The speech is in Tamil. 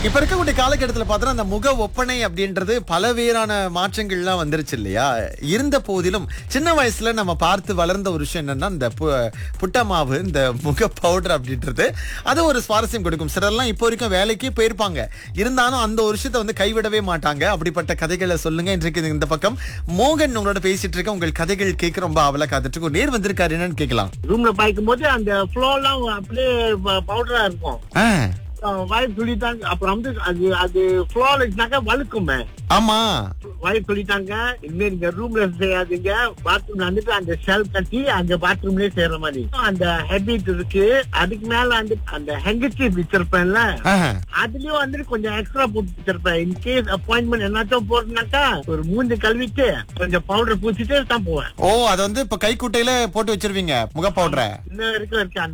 இப்ப இருக்கக்கூடிய காலகட்டத்துல பார்த்தோன்னா அந்த முக ஒப்பனை அப்படின்றது பலவேறான மாற்றங்கள்லாம் வந்துருச்சு இல்லையா இருந்த போதிலும் சின்ன வயசுல நம்ம பார்த்து வளர்ந்த ஒரு விஷயம் என்னன்னா இந்த பு- புட்ட மாவு இந்த முக பவுடர் அப்படின்றது அது ஒரு சுவாரஸ்யம் கொடுக்கும் சிலர்லாம் இப்போ வரைக்கும் வேலைக்கே போயிருப்பாங்க இருந்தாலும் அந்த ஒரு விஷயத்தை வந்து கைவிடவே மாட்டாங்க அப்படிப்பட்ட கதைகளை சொல்லுங்க இன்றைக்கு இந்த பக்கம் மோகன் உங்களோட பேசிட்டு இருக்க உங்கள் கதைகள் கேட்க ரொம்ப அவல காத்துட்டு இருக்கு. ஒரு நேர் வந்திருக்காரு என்னன்னு கேட்கலாம் ரூம்ல பாய்க்கும் போது அந்த ஃப்ளோர்லாம் அப்படியே பவுடரா இருக்கும் ஆ, வாய் சொல்லிட்டாங்க அப்புறம் வந்து அது அது ஃப்ளோர்ல இருந்தாக்கா வழுக்குமே ஆமா வாய் சொல்லிட்டாங்க இனிமே நீங்க ரூம்ல செய்யாதீங்க பாத்ரூம்ல வந்துட்டு அந்த ஷெல் கட்டி அந்த பாத்ரூம்லயே செய்யற மாதிரி அந்த ஹெபிட் இருக்கு அதுக்கு மேல வந்து அந்த ஹெங்கச்சிப் வச்சிருப்பேன்ல ஆஹா. அதுலயும் வந்துட்டு கொஞ்சம் எக்ஸ்ட்ரா போட்டு வச்சிருப்பேன் இன் கேஸ் அப்பாயின்மெண்ட் என்னாச்சும் போறதுனாக்கா ஒரு மூஞ்சி கழுவிட்டு கொஞ்சம் பவுடர் பூசிட்டு தான் போவேன் ஓ அது வந்து இப்ப கைக்குட்டையில போட்டு வச்சிருவீங்க முக பவுடரை இன்ன வரைக்கும் இருக்கு அந்த